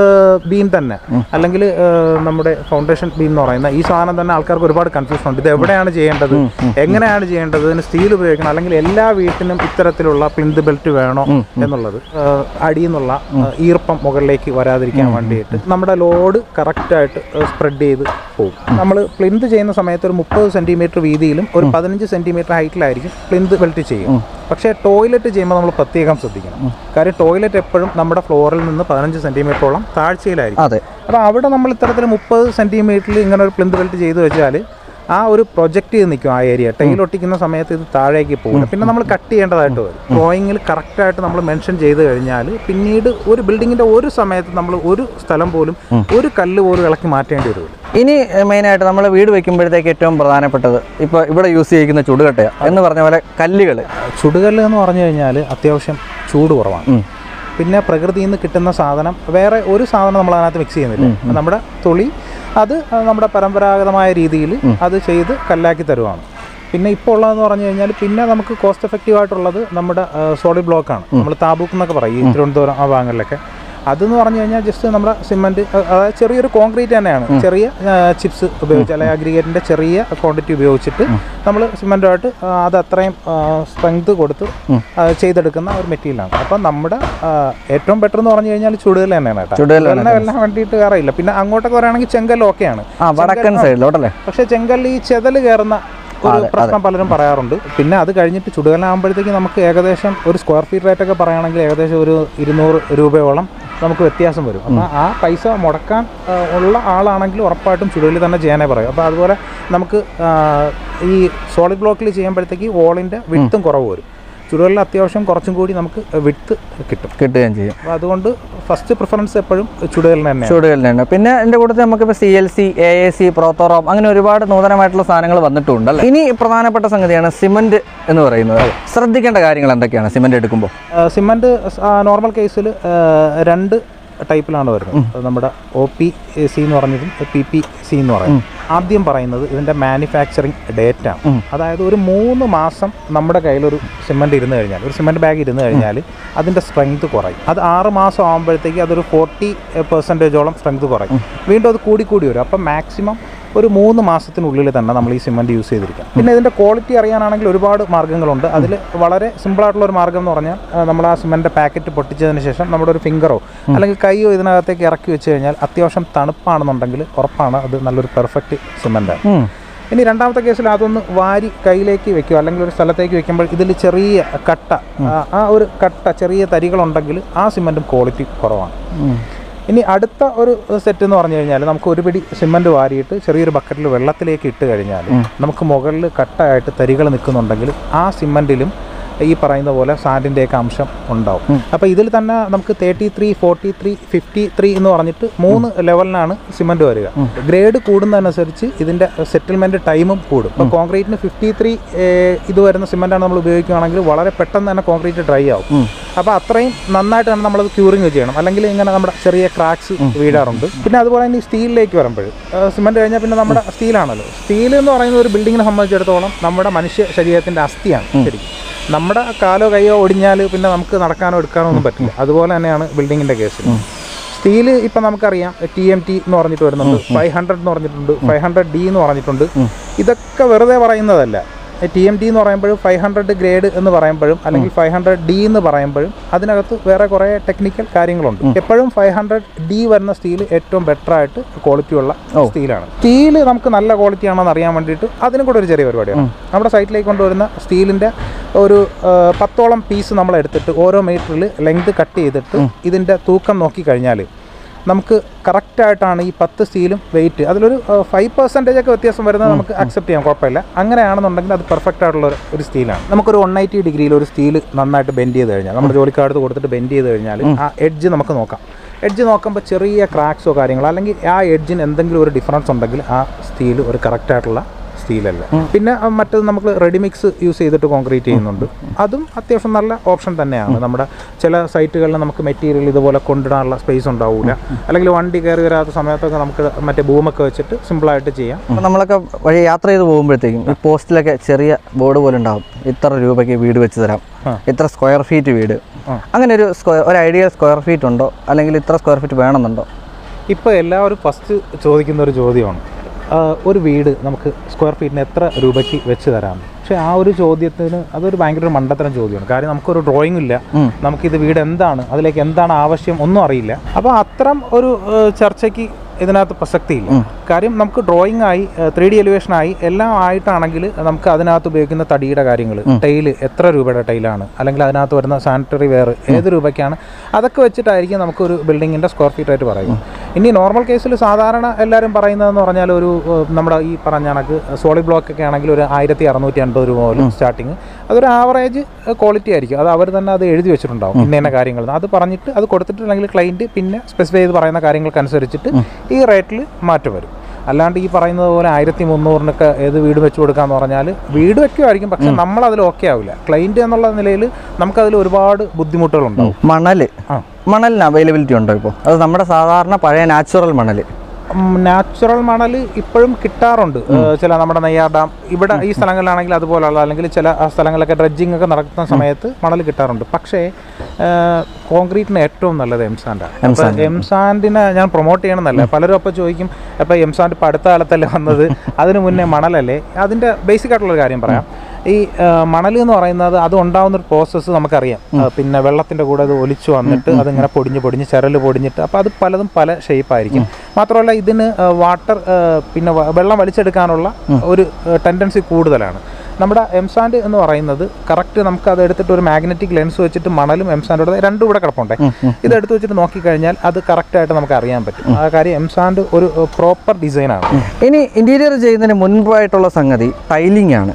Speaker 2: ബീം തന്നെ അല്ലെങ്കിൽ നമ്മുടെ ഫൗണ്ടേഷൻ ബീം എന്ന് പറയുന്ന ഈ സാധനം തന്നെ ആൾക്കാർക്ക് ഒരുപാട് കൺഫ്യൂഷൻ ഉണ്ട് ഇത് എവിടെയാണ് ചെയ്യേണ്ടത് എങ്ങനെയാണ് ചെയ്യേണ്ടത് ഇതിന് സ്റ്റീൽ ഉപയോഗിക്കണം അല്ലെങ്കിൽ എല്ലാ വീട്ടിനും ഇത്തരത്തിലുള്ള പ്ലിന്ത് ബെൽറ്റ് വേണോ എന്നുള്ളത് ആ, അടിയിൽ നിന്നുള്ള ആ, ഈർപ്പം മുകളിലേക്ക് വരാതിരിക്കാൻ വേണ്ടിയിട്ട് നമ്മുടെ ലോഡ് കറക്റ്റായിട്ട് സ്പ്രെഡ് ചെയ്ത് പോകും നമ്മൾ പ്ലിന്ത് ചെയ്യുന്ന സമയത്ത് ഒരു മുപ്പത് സെന്റിമീറ്റർ വീതിയിലും ഒരു പതിനഞ്ച് സെന്റിമീറ്റർ ഹൈറ്റിലായിരിക്കും പ്ലിന്ത് ബെൽറ്റ് ചെയ്യും പക്ഷേ ടോയ്ലറ്റ് ചെയ്യുമ്പോൾ നമ്മൾ പ്രത്യേകം ശ്രദ്ധിക്കണം കാര്യം ടോയ്ലറ്റ് എപ്പോഴും നമ്മുടെ ഫ്ലോറിൽ നിന്ന് പതിനഞ്ച് സെന്റിമീറ്ററോളം താഴ്ചയിലായിരിക്കും
Speaker 1: അതെ
Speaker 2: അപ്പോൾ അവിടെ നമ്മൾ ഇത്തരത്തിൽ മുപ്പത് സെന്റിമീറ്ററിൽ ഇങ്ങനെ ഒരു പ്ലിന്ത് ബെൽറ്റ് ചെയ്ത് വെച്ചാൽ ആ ഒരു പ്രൊജക്റ്റ് ചെയ്ത് നിൽക്കും ആ ഏരിയ ടൈൽ ഒട്ടിക്കുന്ന സമയത്ത് ഇത് താഴേക്ക് പോകും പിന്നെ നമ്മൾ കട്ട് ചെയ്യേണ്ടതായിട്ട് വരും ഡ്രോയിങ്ങിൽ കറക്റ്റായിട്ട് നമ്മൾ മെൻഷൻ ചെയ്ത് കഴിഞ്ഞാൽ പിന്നീട് ഒരു ബിൽഡിങ്ങിന്റെ ഒരു സമയത്ത് നമ്മൾ ഒരു സ്ഥലം പോലും ഒരു കല്ല് പോലും ഇളക്കി മാറ്റേണ്ടി വരും
Speaker 1: ഇനി മെയിനായിട്ട് നമ്മൾ വീട് വെക്കുമ്പോഴത്തേക്ക് ഏറ്റവും പ്രധാനപ്പെട്ടത് ഇപ്പോൾ ഇവിടെ യൂസ് ചെയ്യിക്കുന്ന ചുടുകട്ടയ എന്ന് പറഞ്ഞ പോലെ കല്ലുകൾ
Speaker 2: ചുടുകല്ല് എന്ന് പറഞ്ഞു കഴിഞ്ഞാൽ അത്യാവശ്യം ചൂട് കുറവാണ് പിന്നെ പ്രകൃതിയിൽ നിന്ന് കിട്ടുന്ന സാധനം വേറെ ഒരു സാധനം നമ്മൾ അതിനകത്ത് മിക്സ് ചെയ്യുന്നില്ല നമ്മുടെ തുളി അത് നമ്മുടെ പരമ്പരാഗതമായ രീതിയിൽ അത് ചെയ്ത് കല്ലാക്കി തരുവാണ് പിന്നെ ഇപ്പോൾ ഉള്ളതെന്ന് പറഞ്ഞു കഴിഞ്ഞാൽ പിന്നെ നമുക്ക് കോസ്റ്റ് എഫക്റ്റീവ് ആയിട്ടുള്ളത് നമ്മുടെ സോളിഡ് ബ്ലോക്കാണ് നമ്മൾ താബൂക്ക് എന്നൊക്കെ പറയും ഈ തിരുവനന്തപുരം ആ ഭാഗങ്ങളിലൊക്കെ അതെന്ന് പറഞ്ഞു കഴിഞ്ഞാൽ ജസ്റ്റ് നമ്മുടെ സിമെന്റ് അതായത് ചെറിയൊരു കോൺക്രീറ്റ് തന്നെയാണ് ചെറിയ ചിപ്സ് ഉപയോഗിച്ച് അല്ലെങ്കിൽ അഗ്രിഗേറ്റിന്റെ ചെറിയ ക്വാണ്ടിറ്റി ഉപയോഗിച്ചിട്ട് നമ്മൾ സിമെന്റുമായിട്ട് അത് അത്രയും സ്ട്രെങ്ത് കൊടുത്ത് ആ, ചെയ്തെടുക്കുന്ന ഒരു മെറ്റീരിയലാണ് അപ്പം നമ്മുടെ ആ, ഏറ്റവും ബെറ്റർ എന്ന് പറഞ്ഞു കഴിഞ്ഞാൽ ചുടുകല്ല് തന്നെയാണ് കേട്ടോ
Speaker 1: ചുടുകല്ല്
Speaker 2: ചുടുകല്ലിനെ എല്ലാം വേണ്ടിയിട്ട് വേറെ ഇല്ല പിന്നെ അങ്ങോട്ടൊക്കെ പറയുകയാണെങ്കിൽ ചെങ്കല്ല് ഓക്കെയാണ്
Speaker 1: ആ വടക്കൻ സൈഡിലോട്ടല്ലേ
Speaker 2: പക്ഷേ ചെങ്കല്ല് ഈ ചെതല് കയറുന്ന ഒരു പ്രശ്നം പലരും പറയാറുണ്ട് പിന്നെ അത് കഴിഞ്ഞിട്ട് ചുടുകലാകുമ്പോഴത്തേക്ക് നമുക്ക് ഏകദേശം ഒരു സ്ക്വയർ ഫീറ്റ് റേറ്റ് ഒക്കെ പറയുകയാണെങ്കിൽ ഏകദേശം ഒരു ഇരുന്നൂറ് രൂപയോളം നമുക്ക് വ്യത്യാസം വരും അപ്പം ആ പൈസ മുടക്കാൻ ആ, ഉള്ള ആളാണെങ്കിൽ ഉറപ്പായിട്ടും ചുടുകല് തന്നെ ചെയ്യാനേ പറയും അപ്പോൾ അതുപോലെ നമുക്ക് ആ, ഈ സോളിഡ് ബ്ലോക്കിൽ ചെയ്യുമ്പോഴത്തേക്ക് വോളിൻ്റെ വിട്ടും കുറവ് വരും ചുടുകല്ലിൽ അത്യാവശ്യം കുറച്ചും കൂടി നമുക്ക് വിട്ട് കിട്ടും
Speaker 1: കിട്ടുകയും ചെയ്യും
Speaker 2: അപ്പോൾ അതുകൊണ്ട് ഫസ്റ്റ് പ്രിഫറൻസ് എപ്പോഴും ചുടുകല്ലിന് തന്നെയാണ്
Speaker 1: ചൂടുകല്ലിനുണ്ട് പിന്നെ എൻ്റെ കൂട്ടത്തിൽ നമുക്കിപ്പോൾ C L C A A C പ്രോത്തോറോം അങ്ങനെ ഒരുപാട് നൂതനമായിട്ടുള്ള സാധനങ്ങൾ വന്നിട്ടുണ്ട് അല്ലേ ഇനി പ്രധാനപ്പെട്ട സംഗതിയാണ് സിമൻറ്റ് എന്ന് പറയുന്നത് ശ്രദ്ധിക്കേണ്ട കാര്യങ്ങൾ എന്തൊക്കെയാണ് സിമൻറ്റ് എടുക്കുമ്പോൾ
Speaker 2: സിമൻറ്റ് നോർമൽ കേസിൽ രണ്ട് ടൈപ്പിലാണ് വരുന്നത് അത് നമ്മുടെ ഒ പി സി എന്ന് പറഞ്ഞതും പി പി സി എന്ന് പറയും ആദ്യം പറയുന്നത് ഇതിൻ്റെ മാനുഫാക്ചറിങ് ഡേറ്റ് ആണ് അതായത് ഒരു മൂന്ന് മാസം നമ്മുടെ കയ്യിലൊരു സിമൻറ്റ് ഇരുന്ന് കഴിഞ്ഞാൽ ഒരു സിമൻറ്റ് ബാഗ് ഇരുന്ന് കഴിഞ്ഞാൽ അതിൻ്റെ സ്ട്രെങ്ത് കുറയും അത് ആറ് മാസം ആകുമ്പോഴത്തേക്ക് അതൊരു ഫോർട്ടി പെർസെൻറ്റേജോളം സ്ട്രെങ്ത് കുറയും വീണ്ടും അത് കൂടി കൂടി വരും അപ്പം മാക്സിമം ഒരു മൂന്ന് മാസത്തിനുള്ളിൽ തന്നെ നമ്മൾ ഈ സിമൻറ്റ് യൂസ് ചെയ്തിരിക്കാം പിന്നെ ഇതിൻ്റെ ക്വാളിറ്റി അറിയാനാണെങ്കിൽ ഒരുപാട് മാർഗ്ഗങ്ങളുണ്ട് അതിൽ വളരെ സിമ്പിളായിട്ടുള്ള ഒരു മാർഗ്ഗം എന്ന് പറഞ്ഞാൽ ആ, നമ്മൾ ആ സിമൻറ്റ് പാക്കറ്റ് പൊട്ടിച്ചതിന് ശേഷം നമ്മുടെ ഒരു ഫിംഗറോ അല്ലെങ്കിൽ കൈയോ ഇതിനകത്തേക്ക് ഇറക്കി വെച്ച് കഴിഞ്ഞാൽ അത്യാവശ്യം തണുപ്പാണെന്നുണ്ടെങ്കിൽ ഉറപ്പാണ് അത് നല്ലൊരു പെർഫെക്റ്റ് സിമൻറ്റാണ് ഇനി രണ്ടാമത്തെ കേസിൽ അതൊന്ന് വാരി കയ്യിലേക്ക് വെക്കുക അല്ലെങ്കിൽ ഒരു സ്ഥലത്തേക്ക് വെക്കുമ്പോൾ ഇതിൽ ചെറിയ കട്ട ആ, ആ ഒരു കട്ട ചെറിയ തരികളുണ്ടെങ്കിൽ ആ സിമൻറ്റും ക്വാളിറ്റി കുറവാണ് ഇനി അടുത്ത ഒരു സെറ്റ് എന്ന് പറഞ്ഞു കഴിഞ്ഞാൽ നമുക്ക് ഒരു പിടി സിമൻറ്റ് വാരിയിട്ട് ചെറിയൊരു ബക്കറ്റിൽ വെള്ളത്തിലേക്ക് ഇട്ട് കഴിഞ്ഞാൽ നമുക്ക് മുകളിൽ കട്ടായിട്ട് തരികൾ നിൽക്കുന്നുണ്ടെങ്കിൽ ആ സിമൻറ്റിലും ഈ പറയുന്ന പോലെ സാൻഡിൻ്റെയൊക്കെ അംശം ഉണ്ടാവും അപ്പോൾ ഇതിൽ തന്നെ നമുക്ക് thirty three forty three fifty three എന്ന് പറഞ്ഞിട്ട് മൂന്ന് ലെവലിനാണ് സിമൻറ്റ് വരിക ഗ്രേഡ് കൂടുന്നതനുസരിച്ച് ഇതിൻ്റെ സെറ്റിൽമെൻറ്റ് ടൈമും കൂടും ഇപ്പോൾ കോൺക്രീറ്റിന് ഫിഫ്റ്റി ത്രീ ഇത് വരുന്ന സിമൻറ്റാണ് നമ്മൾ ഉപയോഗിക്കുകയാണെങ്കിൽ വളരെ പെട്ടെന്ന് തന്നെ കോൺക്രീറ്റ് ഡ്രൈ ആവും അപ്പോൾ അത്രയും നന്നായിട്ട് തന്നെ നമ്മളത് ക്യൂറിങ് ചെയ്യണം അല്ലെങ്കിൽ ഇങ്ങനെ നമ്മുടെ ചെറിയ ക്രാക്സ് വീഴാറുണ്ട് പിന്നെ അതുപോലെ തന്നെ ഈ സ്റ്റീലിലേക്ക് വരുമ്പോൾ സിമൻറ്റ് കഴിഞ്ഞാൽ പിന്നെ നമ്മുടെ സ്റ്റീലാണല്ലോ സ്റ്റീൽ എന്ന് പറയുന്ന ഒരു ബിൽഡിങ്ങിനെ സംബന്ധിച്ചിടത്തോളം നമ്മുടെ മനുഷ്യ ശരീരത്തിൻ്റെ അസ്ഥിയാണ് ശരിക്കും നമ്മുടെ കാലോ കൈയോ ഒടിഞ്ഞാൽ പിന്നെ നമുക്ക് നടക്കാനോ എടുക്കാനോ ഒന്നും പറ്റില്ല അതുപോലെ തന്നെയാണ് ബിൽഡിങ്ങിൻ്റെ കേസിൽ സ്റ്റീൽ ഇപ്പം നമുക്കറിയാം ടി എം ടി എന്ന് പറഞ്ഞിട്ട് വരുന്നുണ്ട് ഫൈവ് ഹൺഡ്രഡ് എന്ന് പറഞ്ഞിട്ടുണ്ട് ഫൈവ് ഹൺഡ്രഡ് ഡി എന്ന് പറഞ്ഞിട്ടുണ്ട് ഇതൊക്കെ വെറുതെ പറയുന്നതല്ല ടി എം ടി എന്ന് പറയുമ്പോഴും ഫൈവ് ഹൺഡ്രഡ് ഗ്രേഡ് എന്ന് പറയുമ്പോഴും അല്ലെങ്കിൽ ഫൈവ് ഹൺഡ്രഡ് ഡി എന്ന് പറയുമ്പോഴും അതിനകത്ത് വേറെ കുറേ ടെക്നിക്കൽ കാര്യങ്ങളുണ്ട് എപ്പോഴും ഫൈവ് ഹൺഡ്രഡ് ഡി വരുന്ന സ്റ്റീൽ ഏറ്റവും ബെറ്റർ ആയിട്ട് ക്വാളിറ്റി ഉള്ള സ്റ്റീലാണ് സ്റ്റീൽ നമുക്ക് നല്ല ക്വാളിറ്റി ആണെന്ന് അറിയാൻ വേണ്ടിയിട്ട് അതിനും കൂടെ ഒരു ചെറിയ പരിപാടിയാണ് നമ്മുടെ സൈറ്റിലേക്ക് കൊണ്ടുവരുന്ന സ്റ്റീലിൻ്റെ ഒരു ആ, പത്തോളം പീസ് നമ്മൾ എടുത്തിട്ട് ഓരോ മീറ്ററിൽ ലെങ്ത് കട്ട് ചെയ്തിട്ട് ഇതിൻ്റെ തൂക്കം നോക്കി കഴിഞ്ഞാൽ നമുക്ക് കറക്റ്റായിട്ടാണ് ഈ പത്ത് സ്റ്റീലും വെയിറ്റ് അതിലൊരു ഫൈവ് പെർസെൻറ്റേജ് ഒക്കെ വ്യത്യാസം വരുന്നത് നമുക്ക് അക്സെപ്റ്റ് ചെയ്യാം കുഴപ്പമില്ല അങ്ങനെയാണെന്നുണ്ടെങ്കിൽ അത് പെർഫെക്റ്റ് ആയിട്ടുള്ള ഒരു- ഒരു സ്റ്റീലാണ് നമുക്കൊരു വൺ എയ്റ്റി ഡിഗ്രിയിൽ ഒരു സ്റ്റീൽ നന്നായിട്ട് ബെൻഡ് ചെയ്ത് കഴിഞ്ഞാൽ നമ്മുടെ ജോലിക്കാർക്ക് കൊടുത്തിട്ട് ബെൻഡ് ചെയ്ത് കഴിഞ്ഞാൽ ആ എഡ്ജ് നമുക്ക് നോക്കാം എഡ്ജ് നോക്കുമ്പോൾ ചെറിയ ക്രാക്സോ കാര്യങ്ങളോ അല്ലെങ്കിൽ ആ എഡ്ജിന് എന്തെങ്കിലും ഒരു ഡിഫറൻസ് ഉണ്ടെങ്കിൽ ആ സ്റ്റീൽ ഒരു കറക്റ്റ് ആയിട്ടുള്ള സ്റ്റീലല്ല പിന്നെ അഹ് മറ്റത് നമുക്ക് റെഡിമിക്സ് യൂസ് ചെയ്തിട്ട് കോൺക്രീറ്റ് ചെയ്യുന്നുണ്ട് അതും അത്യാവശ്യം നല്ല ഓപ്ഷൻ തന്നെയാണ് നമ്മുടെ ചില സൈറ്റുകളിൽ നമുക്ക് മെറ്റീരിയൽ ഇതുപോലെ കൊണ്ടിടാനുള്ള സ്പേസ് ഉണ്ടാവില്ല അല്ലെങ്കിൽ വണ്ടി കയറി വരാത്ത സമയത്തൊക്കെ നമുക്ക് മറ്റേ ബൂമൊക്കെ വെച്ചിട്ട് സിമ്പിളായിട്ട് ചെയ്യാം
Speaker 1: അപ്പോൾ നമ്മളൊക്കെ വഴി യാത്ര ചെയ്ത് പോകുമ്പോഴത്തേക്കും ഈ പോസ്റ്റിലൊക്കെ ചെറിയ ബോർഡ് പോലെ ഉണ്ടാവും ഇത്ര രൂപയ്ക്ക് വീട് വെച്ച് തരാം ഇത്ര സ്ക്വയർ ഫീറ്റ് വീട് അങ്ങനെ ഒരു സ്ക്വയർ ഒരു ഐഡിയൽ സ്ക്വയർ ഫീറ്റ് ഉണ്ടോ അല്ലെങ്കിൽ ഇത്ര സ്ക്വയർ ഫീറ്റ് വേണമെന്നുണ്ടോ
Speaker 2: ഇപ്പോൾ എല്ലാവരും ഫസ്റ്റ് ചോദിക്കുന്ന ഒരു ചോദ്യമാണ് ആ, ഒരു വീട് നമുക്ക് സ്ക്വയർ ഫീറ്റിന് എത്ര രൂപയ്ക്ക് വെച്ച് തരാം പക്ഷേ ആ ഒരു ചോദ്യത്തിന് അതൊരു ഭയങ്കര ഒരു മണ്ടത്തരം ചോദ്യമാണ് കാര്യം നമുക്കൊരു ഡ്രോയിങ് ഇല്ല നമുക്കിത് വീട് എന്താണ് അതിലേക്ക് എന്താണ് ആവശ്യം ഒന്നും അറിയില്ല അപ്പോൾ അത്തരം ഒരു ഏ, ചർച്ചയ്ക്ക് ഇതിനകത്ത് പ്രസക്തിയില്ല കാര്യം നമുക്ക് ഡ്രോയിങ് ആയി ത്രീ ഡി എലിവേഷൻ ആയി എല്ലാം ആയിട്ടാണെങ്കിൽ നമുക്ക് അതിനകത്ത് ഉപയോഗിക്കുന്ന തടിയുടെ കാര്യങ്ങൾ ടൈല് എത്ര രൂപയുടെ ടൈലാണ് അല്ലെങ്കിൽ അതിനകത്ത് വരുന്ന സാനിറ്ററി വെയർ ഏത് രൂപയ്ക്കാണ് അതൊക്കെ വെച്ചിട്ടായിരിക്കും നമുക്കൊരു ബിൽഡിങ്ങിൻ്റെ സ്ക്വയർ ഫീറ്റ് ആയിട്ട് പറയും ഇനി നോർമൽ കേസിൽ സാധാരണ എല്ലാവരും പറയുന്നതെന്ന് പറഞ്ഞാൽ ഒരു ഏഹ്, നമ്മുടെ ഈ പറഞ്ഞ കണക്ക് സോളിഡ് ബ്ലോക്ക് ഒക്കെ ആണെങ്കിൽ ഒരു ആയിരത്തി അറുന്നൂറ്റി അൻപത് രൂപ മുതൽ സ്റ്റാർട്ടിങ് അതൊരു ആവറേജ് ക്വാളിറ്റി ആയിരിക്കും അത് അവർ തന്നെ അത് എഴുതി വെച്ചിട്ടുണ്ടാവും ഇന്ന ഇന്ന കാര്യങ്ങൾ അത് പറഞ്ഞിട്ട് അത് കൊടുത്തിട്ടുണ്ടെങ്കിൽ ക്ലയൻറ്റ് പിന്നെ സ്പെസിഫൈ ചെയ്ത് പറയുന്ന കാര്യങ്ങൾക്കനുസരിച്ചിട്ട് ഈ റേറ്റിൽ മാറ്റം വരും അല്ലാണ്ട് ഈ പറയുന്നത് പോലെ ആയിരത്തി മുന്നൂറിനൊക്കെ ഏത് വീട് വെച്ച് കൊടുക്കാന്ന് പറഞ്ഞാൽ വീട് വെക്കുമായിരിക്കും പക്ഷെ നമ്മൾ അതിൽ ഓക്കെ ആവില്ല ക്ലയൻറ്റ് എന്നുള്ള നിലയിൽ നമുക്കതിൽ ഒരുപാട് ബുദ്ധിമുട്ടുകളുണ്ടാവും
Speaker 1: മണൽ
Speaker 2: ആ.
Speaker 1: മണലിന് അവൈലബിലിറ്റി ഉണ്ടോ ഇപ്പോൾ അത് നമ്മുടെ സാധാരണ പഴയ നാച്ചുറൽ മണൽ
Speaker 2: നാച്ചുറൽ മണൽ ഇപ്പോഴും കിട്ടാറുണ്ട് ഏഹ് ചില നമ്മുടെ നെയ്യാർ ഡാം ഇവിടെ ഈ സ്ഥലങ്ങളിലാണെങ്കിൽ അതുപോലുള്ള അല്ലെങ്കിൽ ചില ആ സ്ഥലങ്ങളിലൊക്കെ ഡ്രഡ്ജിങ് ഒക്കെ നടക്കുന്ന സമയത്ത് മണൽ കിട്ടാറുണ്ട് പക്ഷേ ഏഹ് കോൺക്രീറ്റിന് ഏറ്റവും നല്ലത് എംസാൻഡാണ് അപ്പോൾ എംസാൻഡിനെ ഞാൻ പ്രൊമോട്ട് ചെയ്യണമെന്നല്ല പലരും അപ്പോൾ ചോദിക്കും അപ്പോൾ എംസാൻഡ് ഇപ്പോൾ അടുത്ത കാലത്തല്ലേ വന്നത് അതിന് മുന്നേ മണലല്ലേ അതിൻ്റെ ബേസിക് ആയിട്ടുള്ളൊരു കാര്യം പറയാം ഈ മണൽ എന്ന് പറയുന്നത് അത് ഉണ്ടാവുന്ന ഒരു പ്രോസസ്സ് നമുക്കറിയാം ആ, പിന്നെ വെള്ളത്തിൻ്റെ കൂടെ അത് ഒലിച്ചു വന്നിട്ട് അതിങ്ങനെ പൊടിഞ്ഞ് പൊടിഞ്ഞ് ചരൽ പൊടിഞ്ഞിട്ട് അപ്പോൾ അത് പലതും പല ഷേപ്പായിരിക്കും മാത്രമല്ല ഇതിന് വാട്ടർ പിന്നെ വ- വെള്ളം വലിച്ചെടുക്കാനുള്ള ഒരു ടെൻഡൻസി കൂടുതലാണ് നമ്മുടെ എംസാൻഡ് എന്ന് പറയുന്നത് കറക്റ്റ് നമുക്ക് അത് എടുത്തിട്ട് ഒരു മാഗ്നറ്റിക് ലെൻസ് വെച്ചിട്ട് മണലും എംസാൻഡോട് രണ്ടും ഇവിടെ കിടപ്പുണ്ടേ ഇത് എടുത്ത് വെച്ചിട്ട് നോക്കിക്കഴിഞ്ഞാൽ അത് കറക്റ്റായിട്ട് നമുക്ക് അറിയാൻ പറ്റും ആ കാര്യം എംസാൻഡ് ഒരു പ്രോപ്പർ ഡിസൈനാണ്
Speaker 1: ഇനി ഇന്റീരിയർ ചെയ്യുന്നതിന് മുൻപായിട്ടുള്ള സംഗതി ടൈലിംഗ് ആണ്
Speaker 2: അതെ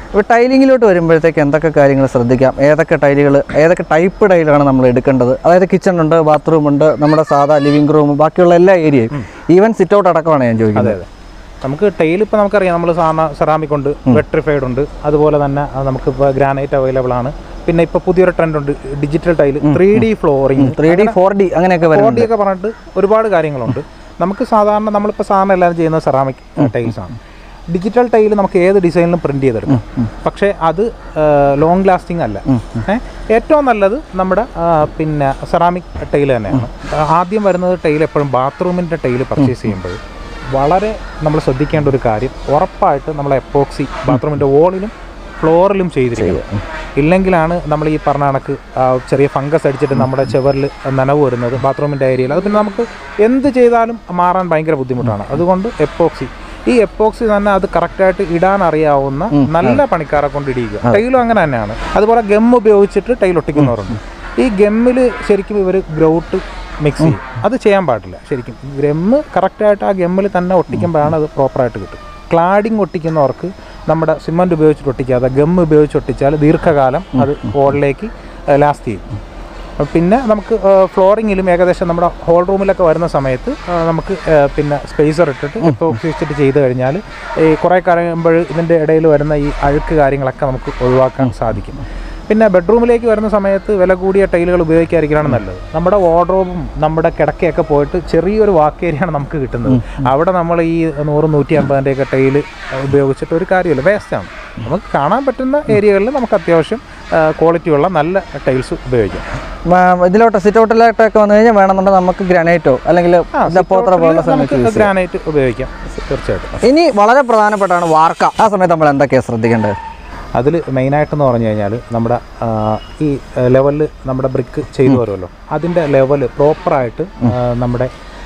Speaker 1: ഇപ്പോൾ ടൈലിങ്ങിലോട്ട് വരുമ്പോഴത്തേക്ക് എന്തൊക്കെ കാര്യങ്ങൾ ശ്രദ്ധിക്കാം ഏതൊക്കെ ടൈലുകൾ ഏതൊക്കെ ടൈപ്പ് ടൈലാണ് നമ്മൾ എടുക്കേണ്ടത് അതായത് കിച്ചൺ ഉണ്ട് ബാത്റൂം ഉണ്ട് നമ്മുടെ സാധാ ലിവിംഗ് റൂം ബാക്കിയുള്ള എല്ലാ ഏരിയയും ഈവൻ സിറ്റ് ഔട്ട് അടക്കമാണ് ഞാൻ ചോദിക്കുന്നത്
Speaker 2: അതെ നമുക്ക് ടൈൽ ഇപ്പോൾ നമുക്കറിയാം നമ്മൾ സാധാരണ സെറാമിക് ഉണ്ട് വെട്രിഫൈഡ് ഉണ്ട് അതുപോലെ തന്നെ ആ, നമുക്കിപ്പോൾ ഗ്രാനൈറ്റ് അവൈലബിൾ ആണ് പിന്നെ ഇപ്പോൾ പുതിയൊരു ട്രെൻഡ് ഉണ്ട് digital tile three D flooring
Speaker 1: three D four D അങ്ങനെയൊക്കെ
Speaker 2: ഫോർ
Speaker 1: വരുന്നുണ്ട്
Speaker 2: ഡി ഒക്കെ പറഞ്ഞിട്ട് ഒരുപാട് കാര്യങ്ങളുണ്ട് നമുക്ക് സാധാരണ നമ്മളിപ്പോൾ സാധാരണ എല്ലാവരും ചെയ്യുന്നത് സെറാമിക് ടൈൽസ് ആണ് ഡിജിറ്റൽ ടൈൽ നമുക്ക് ഏത് ഡിസൈനിലും പ്രിന്റ് ചെയ്തെടുക്കാം പക്ഷേ അത് ലോങ് ലാസ്റ്റിംഗ് അല്ല ഏ? ഏറ്റവും നല്ലത് നമ്മുടെ ആ, പിന്നെ സെറാമിക് ടൈൽ തന്നെയാണ് ആദ്യം വരുന്നത് ടൈൽ എപ്പോഴും ബാത്റൂമിൻ്റെ ടൈൽ പർച്ചേസ് ചെയ്യുമ്പോൾ വളരെ നമ്മൾ ശ്രദ്ധിക്കേണ്ട ഒരു കാര്യം ഉറപ്പായിട്ട് നമ്മൾ എപ്പോക്സി ബാത്റൂമിൻ്റെ വോളിലും ഫ്ലോറിലും ചെയ്തിരിക്കണം ഇല്ലെങ്കിലാണ് നമ്മൾ ഈ പറഞ്ഞ കണക്ക് ആ, ചെറിയ ഫംഗസ് അടിച്ചിട്ട് നമ്മുടെ ചെവറിൽ നനവ് വരുന്നത് ബാത്റൂമിൻ്റെ ഏരിയയിൽ അത് പിന്നെ നമുക്ക് എന്ത് ചെയ്താലും മാറാൻ ഭയങ്കര ബുദ്ധിമുട്ടാണ് അതുകൊണ്ട് എപ്പോക്സി ഈ എപ്പോക്സി തന്നെ അത് കറക്റ്റായിട്ട് ഇടാൻ അറിയാവുന്ന നല്ല പണിക്കാരെ കൊണ്ട് ഇടിക്കുക ടൈലും അങ്ങനെ തന്നെയാണ് അതുപോലെ ഗം ഉപയോഗിച്ചിട്ട് ടൈൽ ഒട്ടിക്കുന്നവരുണ്ട് ഈ ഗമ്മിൽ ശരിക്കും ഇവർ ഗ്രൗട്ട് മിക്സ് ചെയ്യും അത് ചെയ്യാൻ പാടില്ല ശരിക്കും ഗമ്മ് കറക്റ്റായിട്ട് ആ ഗമ്മിൽ തന്നെ ഒട്ടിക്കുമ്പോഴാണ് അത് പ്രോപ്പറായിട്ട് കിട്ടും ക്ലാഡിങ് ഒട്ടിക്കുന്നവർക്ക് നമ്മുടെ സിമൻറ്റ് ഉപയോഗിച്ചിട്ട് ഒട്ടിക്കാതെ ഗം ഉപയോഗിച്ച് ഒട്ടിച്ചാൽ ദീർഘകാലം അത് വോളിലേക്ക് ലാസ്റ്റ് ചെയ്യും പിന്നെ നമുക്ക് ഫ്ലോറിങ്ങിലും ഏകദേശം നമ്മുടെ ഹോൾ റൂമിലൊക്കെ വരുന്ന സമയത്ത് ആ, നമുക്ക് ആ, പിന്നെ സ്പേസർ ഇട്ടിട്ട് ഇപ്പോൾ വെച്ചിട്ട് ചെയ്ത് കഴിഞ്ഞാൽ ഈ കുറേ കഴിയുമ്പോൾ ഇതിൻ്റെ ഇടയിൽ വരുന്ന ഈ അഴുക്ക് കാര്യങ്ങളൊക്കെ നമുക്ക് ഒഴിവാക്കാൻ സാധിക്കും പിന്നെ ബെഡ്റൂമിലേക്ക് വരുന്ന സമയത്ത് വില കൂടിയ ടൈലുകൾ ഉപയോഗിക്കാതിരിക്കലാണ് നല്ലത് നമ്മുടെ വാർഡ്രോബും നമ്മുടെ കിടക്കയൊക്കെ പോയിട്ട് ചെറിയൊരു വാക്ക് ഏരിയയാണ് നമുക്ക് കിട്ടുന്നത് അവിടെ നമ്മൾ ഈ നൂറ് നൂറ്റി അമ്പതിൻ്റെയൊക്കെ ടൈല് ഉപയോഗിച്ചിട്ട് ഒരു കാര്യമില്ല വേസ്റ്റാണ് നമുക്ക് കാണാൻ പറ്റുന്ന ഏരിയകളിൽ നമുക്ക് അത്യാവശ്യം ക്വാളിറ്റി ഉള്ള നല്ല ടൈൽസ് ഉപയോഗിക്കാം
Speaker 1: മ- ഇതിലോട്ട് സിറ്റ് ഔട്ടിലോട്ടൊക്കെ വന്നു കഴിഞ്ഞാൽ വേണമെന്നുണ്ടെങ്കിൽ നമുക്ക് ഗ്രാനൈറ്റോ അല്ലെങ്കിൽ പോത്ര പോലുള്ള സമയത്ത് use ചെയ്യാം.
Speaker 2: ഗ്രാനൈറ്റ് ഉപയോഗിക്കാം തീർച്ചയായിട്ടും
Speaker 1: ഇനി വളരെ പ്രധാനപ്പെട്ടാണ് വാർക്ക ആ സമയത്ത് നമ്മൾ എന്തൊക്കെയാണ് ശ്രദ്ധിക്കേണ്ടത്
Speaker 2: അതിൽ മെയിനായിട്ടെന്ന് പറഞ്ഞു കഴിഞ്ഞാൽ നമ്മുടെ ആ, ഈ ലെവലിൽ നമ്മുടെ ബ്രിക്ക് ചെയ്തു വരുമല്ലോ അതിൻ്റെ ലെവൽ പ്രോപ്പറായിട്ട് നമ്മുടെ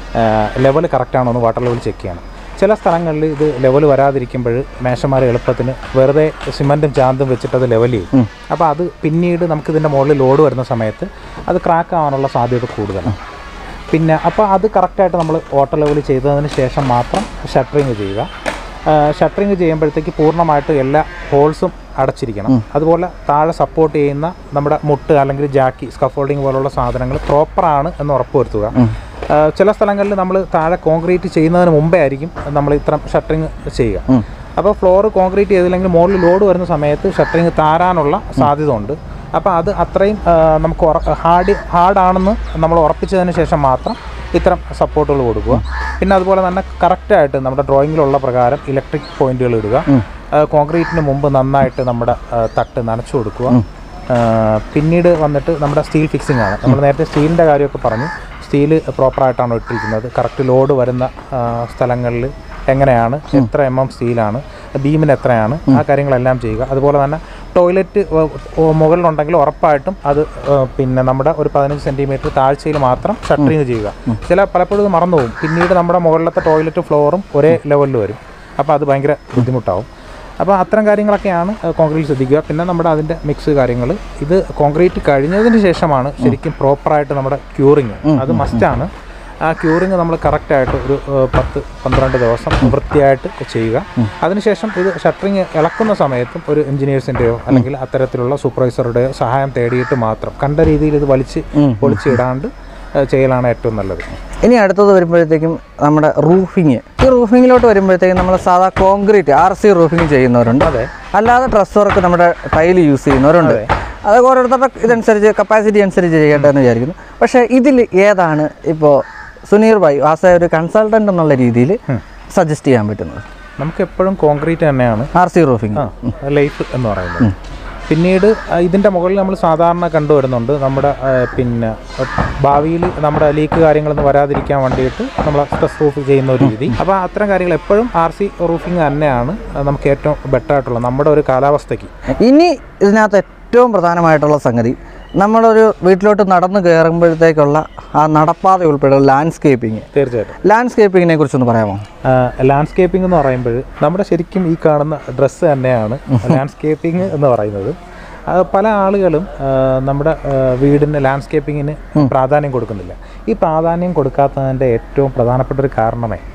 Speaker 2: ലെവൽ കറക്റ്റാണോ എന്ന് വാട്ടർ ലെവൽ ചെക്ക് ചെയ്യണം ചില സ്ഥലങ്ങളിൽ ഇത് ലെവൽ വരാതിരിക്കുമ്പോൾ മേശന്മാർ എളുപ്പത്തിന് വെറുതെ സിമൻറ്റും ചാന്തും വെച്ചിട്ട് അത് ലെവൽ ചെയ്യും അപ്പോൾ അത് പിന്നീട് നമുക്ക് ഇതിൻ്റെ മുകളിൽ ലോഡ് വരുന്ന സമയത്ത് അത് ക്രാക്ക് ആവാനുള്ള സാധ്യത കൂടുതലാണ് പിന്നെ അപ്പോൾ അത് കറക്റ്റായിട്ട് നമ്മൾ വാട്ടർ ലെവൽ ചെയ്തതിന് ശേഷം മാത്രം ഷട്ടറിങ് ചെയ്യുക ഷട്ടറിങ് ചെയ്യുമ്പോഴത്തേക്ക് പൂർണ്ണമായിട്ട് എല്ലാ ഹോൾസും അടച്ചിരിക്കണം അതുപോലെ താഴെ സപ്പോർട്ട് ചെയ്യുന്ന നമ്മുടെ മുട്ട് അല്ലെങ്കിൽ ജാക്കി സ്കഫോൾഡിങ് പോലുള്ള സാധനങ്ങൾ പ്രോപ്പറാണ് എന്ന് ഉറപ്പുവരുത്തുക ആ, ചില സ്ഥലങ്ങളിൽ നമ്മൾ താഴെ കോൺക്രീറ്റ് ചെയ്യുന്നതിന് മുമ്പേ ആയിരിക്കും നമ്മൾ ഇത്തരം ഷട്ടറിങ് ചെയ്യുക അപ്പോൾ ഫ്ലോർ കോൺക്രീറ്റ് ചെയ്തില്ലെങ്കിൽ മുകളിൽ ലോഡ് വരുന്ന സമയത്ത് ഷട്ടറിങ് താരാനുള്ള സാധ്യത ഉണ്ട് അപ്പോൾ അത് അത്രയും ആ, നമുക്ക് ഹാർഡ് ഹാർഡാണെന്ന് നമ്മൾ ഉറപ്പിച്ചതിന് ശേഷം മാത്രം ഇത്തരം സപ്പോർട്ടുകൾ കൊടുക്കുക പിന്നെ അതുപോലെ തന്നെ കറക്റ്റായിട്ട് നമ്മുടെ ഡ്രോയിങ്ങിലുള്ള പ്രകാരം ഇലക്ട്രിക് പോയിന്റുകൾ ഇടുക ആ, കോൺക്രീറ്റിന് മുമ്പ് നന്നായിട്ട് നമ്മുടെ ആ, തട്ട് നനച്ചു കൊടുക്കുക ആ, പിന്നീട് വന്നിട്ട് നമ്മുടെ സ്റ്റീൽ ഫിക്സിംഗ് ആണ് നമ്മൾ നേരത്തെ സ്റ്റീലിൻ്റെ കാര്യമൊക്കെ പറഞ്ഞു സ്റ്റീൽ പ്രോപ്പറായിട്ടാണ് ഇട്ടിരിക്കുന്നത് കറക്റ്റ് ലോഡ് വരുന്ന ആ, സ്ഥലങ്ങളിൽ എങ്ങനെയാണ് എത്ര എം എം സ്റ്റീലാണ് ബീമിന് എത്രയാണ് ആ കാര്യങ്ങളെല്ലാം ചെയ്യുക അതുപോലെ തന്നെ ടോയ്ലറ്റ് മുകളിലുണ്ടെങ്കിൽ ഉറപ്പായിട്ടും അത് ആ, പിന്നെ നമ്മുടെ ഒരു പതിനഞ്ച് സെൻറ്റിമീറ്റർ താഴ്ചയിൽ മാത്രം ഷട്ടറിങ് ചെയ്യുക ചില പലപ്പോഴും ഇത് മറന്നു പോകും പിന്നീട് നമ്മുടെ മുകളിലത്തെ ടോയ്ലറ്റ് ഫ്ലോറും ഒരേ ലെവലിൽ വരും അപ്പോൾ അത് ഭയങ്കര ബുദ്ധിമുട്ടാവും അപ്പോൾ അത്തരം കാര്യങ്ങളൊക്കെയാണ് കോൺക്രീറ്റ് ശ്രദ്ധിക്കുക പിന്നെ നമ്മുടെ അതിൻ്റെ മിക്സ് കാര്യങ്ങൾ ഇത് കോൺക്രീറ്റ് കഴിഞ്ഞതിന് ശേഷമാണ് ശരിക്കും പ്രോപ്പറായിട്ട് നമ്മുടെ ക്യൂറിങ് അത് മസ്റ്റാണ് ആ ക്യൂറിങ് നമ്മൾ കറക്റ്റായിട്ട് ഒരു ഏഹ്, പത്ത് പന്ത്രണ്ട് ദിവസം വൃത്തിയായിട്ട് ചെയ്യുക അതിനുശേഷം ഇത് ഷട്ടറിങ് ഇളക്കുന്ന സമയത്തും ഒരു എഞ്ചിനീയേഴ്സിൻ്റെയോ അല്ലെങ്കിൽ അത്തരത്തിലുള്ള സൂപ്പർവൈസറുടെയോ സഹായം തേടിയിട്ട് മാത്രം കണ്ട രീതിയിൽ ഇത് വലിച്ച് പൊളിച്ചിടാണ്ട് ഏഹ്, ചെയ്യലാണ് ഏറ്റവും നല്ലത്
Speaker 1: ഇനി അടുത്തത് വരുമ്പോഴത്തേക്കും നമ്മുടെ റൂഫിങ് ഈ റൂഫിങ്ങിലോട്ട് വരുമ്പോഴത്തേക്കും നമ്മൾ സാധാ കോൺക്രീറ്റ് ആർ സി റൂഫിങ് ചെയ്യുന്നവരുണ്ട്
Speaker 2: അതെ
Speaker 1: അല്ലാതെ ഡ്രസ് വർക്ക് നമ്മുടെ ടൈൽ യൂസ് ചെയ്യുന്നവരുണ്ട് അത് ഓരോരുത്തരുടെ ഇതനുസരിച്ച് കപ്പാസിറ്റി അനുസരിച്ച് ചെയ്യട്ടെ എന്ന് വിചാരിക്കുന്നു പക്ഷേ ഇതിൽ ഏതാണ് ഇപ്പോൾ സുനീർ ഭായ് ആസ് എ ഒരു കൺസൾട്ടൻ്റ് എന്നുള്ള രീതിയിൽ സജസ്റ്റ് ചെയ്യാൻ പറ്റുന്നത്
Speaker 2: നമുക്ക് എപ്പോഴും കോൺക്രീറ്റ് തന്നെയാണ്
Speaker 1: ആർ സി റൂഫിങ്
Speaker 2: ലൈഫ് എന്ന് പറയുന്നത് പിന്നീട് ആ, ഇതിന്റെ മുകളിൽ നമ്മൾ സാധാരണ കണ്ടുവരുന്നുണ്ട് നമ്മുടെ ആ, പിന്നെ ഭാവിയിൽ നമ്മുടെ ലീക്ക് കാര്യങ്ങളൊന്നും വരാതിരിക്കാൻ വേണ്ടിയിട്ട് നമ്മൾ സ്ട്രെസ് റൂഫ് ചെയ്യുന്ന ഒരു രീതി അപ്പോൾ അത്തരം കാര്യങ്ങൾ എപ്പോഴും ആർ സി റൂഫിംഗ് തന്നെയാണ് ആ, നമുക്ക് ഏറ്റവും ബെറ്റർ ആയിട്ടുള്ളത് നമ്മുടെ ഒരു കാലാവസ്ഥയ്ക്ക്
Speaker 1: ഇനി ഇതിനകത്ത് ഏറ്റവും പ്രധാനമായിട്ടുള്ള സംഗതി നമ്മളൊരു വീട്ടിലോട്ട് നടന്നു കയറുമ്പോഴത്തേക്കുള്ള ആ നടപ്പാത ഉൾപ്പെടെ ലാൻഡ്സ്കേപ്പിംഗ്
Speaker 2: തീർച്ചയായിട്ടും
Speaker 1: ലാൻഡ്സ്കേപ്പിങ്ങിനെ കുറിച്ചൊന്ന് പറയാമോ
Speaker 2: ലാൻഡ്സ്കേപ്പിംഗ് എന്ന് പറയുമ്പോൾ നമ്മുടെ ശരിക്കും ഈ കാണുന്ന ഡ്രസ്സ് തന്നെയാണ് ലാൻഡ്സ്കേപ്പിംഗ് എന്ന് പറയുന്നത് അത് പല ആളുകളും ആ, നമ്മുടെ ആ, വീടിന് ലാൻഡ്സ്കേപ്പിങ്ങിന് പ്രാധാന്യം കൊടുക്കുന്നില്ല ഈ പ്രാധാന്യം കൊടുക്കാത്തതിൻ്റെ ഏറ്റവും പ്രധാനപ്പെട്ട ഒരു കാരണമേ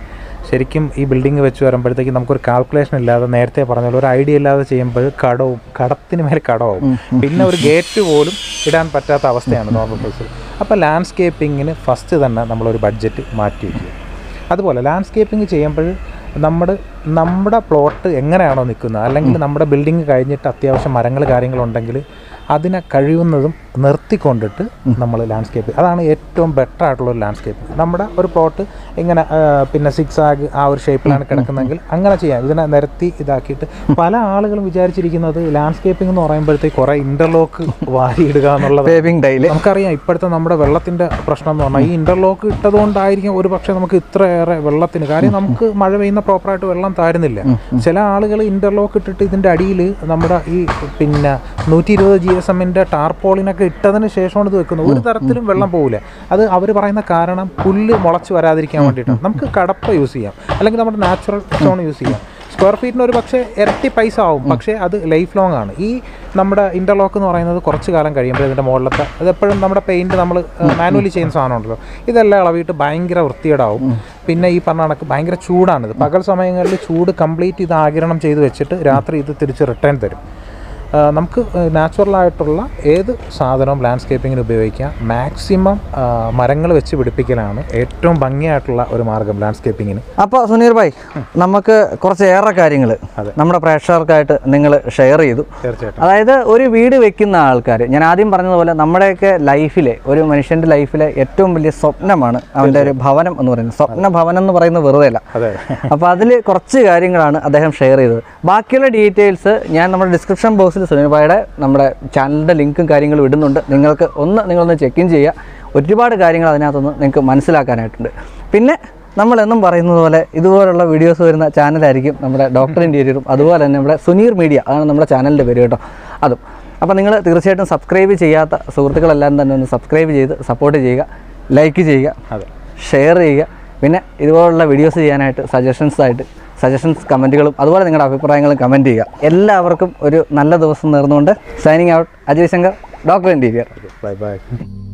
Speaker 2: ശരിക്കും ഈ ബിൽഡിംഗ് വെച്ച് വരുമ്പോഴത്തേക്ക് നമുക്കൊരു കാൽക്കുലേഷൻ ഇല്ലാതെ നേരത്തെ പറഞ്ഞ പോലെ ഒരു ഐഡിയ ഇല്ലാതെ ചെയ്യുമ്പോൾ കടവും കടത്തിന് മേലെ കടവും പിന്നെ ഒരു ഗേറ്റ് പോലും ഇടാൻ പറ്റാത്ത അവസ്ഥയാണ് നോർമൽ പ്ലേസിൽ അപ്പോൾ ലാൻഡ്സ്കേപ്പിങ്ങിന് ഫസ്റ്റ് തന്നെ നമ്മളൊരു ബഡ്ജറ്റ് മാറ്റി വയ്ക്കുക അതുപോലെ ലാൻഡ്സ്കേപ്പിംഗ് ചെയ്യുമ്പോൾ നമ്മുടെ നമ്മുടെ പ്ലോട്ട് എങ്ങനെയാണോ നിൽക്കുന്നത് അല്ലെങ്കിൽ നമ്മുടെ ബിൽഡിംഗ് കഴിഞ്ഞിട്ട് അത്യാവശ്യം മരങ്ങൾ കാര്യങ്ങളുണ്ടെങ്കിൽ അതിനെ കഴിയുന്നതും നിർത്തിക്കൊണ്ടിട്ട് നമ്മൾ ലാൻഡ്സ്കേപ്പ് അതാണ് ഏറ്റവും ബെറ്റർ ആയിട്ടുള്ള ഒരു ലാൻഡ്സ്കേപ്പ് നമ്മുടെ ഒരു പ്ലോട്ട് ഇങ്ങനെ ആ, പിന്നെ സിക്സ് ആഗ് ആ ഒരു ഷേപ്പിലാണ് കിടക്കുന്നതെങ്കിൽ അങ്ങനെ ചെയ്യാം ഇതിനെ നിരത്തി ഇതാക്കിയിട്ട് പല ആളുകളും വിചാരിച്ചിരിക്കുന്നത് ലാൻഡ്സ്കേപ്പിംഗ് എന്ന് പറയുമ്പോഴത്തേക്ക് കുറേ ഇൻ്റർലോക്ക് വാരിയിടുക എന്നുള്ളത്
Speaker 1: പേവിംഗ് ഡൈല്
Speaker 2: നമുക്കറിയാം ഇപ്പോഴത്തെ നമ്മുടെ വെള്ളത്തിന്റെ പ്രശ്നം എന്ന് പറഞ്ഞാൽ ഈ ഇന്റർലോക്ക് ഇട്ടതുകൊണ്ടായിരിക്കും ഒരു പക്ഷേ നമുക്ക് ഇത്രയേറെ വെള്ളത്തിന് കാര്യം നമുക്ക് മഴ പെയ്യുന്ന പ്രോപ്പറായിട്ട് വെള്ളം താരുന്നില്ല ചില ആളുകൾ ഇന്റർലോക്ക് ഇട്ടിട്ട് ഇതിന്റെ അടിയിൽ നമ്മുടെ ഈ പിന്നെ നൂറ്റി ഇരുപത് ജി എസ് എമ്മിന്റെ ടാർപോളിനൊക്കെ ഇട്ടതിന് ശേഷമാണ് ഇത് വെക്കുന്നത് ഒരു തരത്തിലും വെള്ളം പോകില്ല അത് അവർ പറയുന്ന കാരണം പുല്ല് മുളച്ച് വരാതിരിക്കാൻ വേണ്ടിയിട്ടാണ് നമുക്ക് കടപ്പ യൂസ് ചെയ്യാം അല്ലെങ്കിൽ നമ്മുടെ നാച്ചുറൽ സ്റ്റോൺ യൂസ് ചെയ്യാം സ്ക്വയർ ഫീറ്റിന് ഒരു പക്ഷേ ഇരട്ടി പൈസ ആവും പക്ഷേ അത് ലൈഫ് ലോങ് ആണ് ഈ നമ്മുടെ ഇന്റർലോക്ക് എന്ന് പറയുന്നത് കുറച്ച് കാലം കഴിയുമ്പോൾ ഇതിൻ്റെ മുകളിലത്തെ അതെപ്പോഴും നമ്മുടെ പെയിൻറ് നമ്മൾ മാനുവലി ചെയ്യുന്ന സാധനമുണ്ടല്ലോ ഇതെല്ലാം ഇളവിയിട്ട് ഭയങ്കര വൃത്തികേടാവും പിന്നെ ഈ പറഞ്ഞ കണക്ക് ഭയങ്കര ചൂടാണിത് പകൽ സമയങ്ങളിൽ ചൂട് കംപ്ലീറ്റ് ഇത് ആകിരണം ചെയ്ത് വെച്ചിട്ട് രാത്രി ഇത് തിരിച്ച് റിട്ടേൺ തരും ആ, നമുക്ക് നാച്ചുറലായിട്ടുള്ള ഏത് സാധനവും ലാൻഡ്സ്കേപ്പിങ്ങിന് ഉപയോഗിക്കാം മാക്സിമം മരങ്ങൾ വെച്ച് പിടിപ്പിക്കലാണ് ഏറ്റവും ഭംഗിയായിട്ടുള്ള ഒരു മാർഗം ലാൻഡ്സ്കേപ്പിങ്ങിന്
Speaker 1: അപ്പോൾ സുനീർ ഭായ് നമുക്ക് കുറച്ചേറെ കാര്യങ്ങൾ
Speaker 2: അതെ.
Speaker 1: നമ്മുടെ പ്രേക്ഷകർക്കായിട്ട് നിങ്ങൾ ഷെയർ ചെയ്തു
Speaker 2: തീർച്ചയായിട്ടും
Speaker 1: അതായത് ഒരു വീട് വെക്കുന്ന ആൾക്കാർ ഞാൻ ആദ്യം പറഞ്ഞതുപോലെ നമ്മുടെയൊക്കെ ലൈഫിലെ ഒരു മനുഷ്യൻ്റെ ലൈഫിലെ ഏറ്റവും വലിയ സ്വപ്നമാണ് അവൻ്റെ ഒരു ഭവനം എന്ന് പറയുന്നത് സ്വപ്ന ഭവനം എന്ന് പറയുന്നത് വെറുതെ അല്ല
Speaker 2: അതെ
Speaker 1: അപ്പോൾ അതിൽ കുറച്ച് കാര്യങ്ങളാണ് അദ്ദേഹം ഷെയർ ചെയ്തത് ബാക്കിയുള്ള ഡീറ്റെയിൽസ് ഞാൻ നമ്മുടെ ഡിസ്ക്രിപ്ഷൻ ബോക്സിൽ സുനിൽഭായുടെ നമ്മുടെ ചാനലിൻ്റെ ലിങ്കും കാര്യങ്ങളും ഇടുന്നുണ്ട് നിങ്ങൾക്ക് ഒന്ന് നിങ്ങളൊന്ന് ചെക്ക് ഇൻ ചെയ്യുക ഒരുപാട് കാര്യങ്ങൾ അതിനകത്തുനിന്ന് നിങ്ങൾക്ക് മനസ്സിലാക്കാനായിട്ടുണ്ട് പിന്നെ നമ്മളെന്നും പറയുന്നത് പോലെ ഇതുപോലുള്ള വീഡിയോസ് വരുന്ന ചാനലായിരിക്കും നമ്മുടെ ഡോക്ടർ ഇൻറ്റീരിയറും അതുപോലെ തന്നെ നമ്മുടെ സുനീർ മീഡിയ അതാണ് നമ്മുടെ ചാനലിൻ്റെ പേര് കേട്ടോ അതും അപ്പോൾ നിങ്ങൾ തീർച്ചയായിട്ടും സബ്സ്ക്രൈബ് ചെയ്യാത്ത സുഹൃത്തുക്കളെല്ലാം തന്നെ ഒന്ന് സബ്സ്ക്രൈബ് ചെയ്ത് സപ്പോർട്ട് ചെയ്യുക ലൈക്ക് ചെയ്യുക
Speaker 2: അതെ
Speaker 1: ഷെയർ ചെയ്യുക പിന്നെ ഇതുപോലുള്ള വീഡിയോസ് ചെയ്യാനായിട്ട് സജഷൻസ് ആയിട്ട് സജഷൻസ് കമൻറ്റുകളും അതുപോലെ നിങ്ങളുടെ അഭിപ്രായങ്ങളും കമൻറ്റ് ചെയ്യുക എല്ലാവർക്കും ഒരു നല്ല ദിവസം നേർന്നുകൊണ്ട് signing out Ajay Shankar doctor interior
Speaker 2: bye by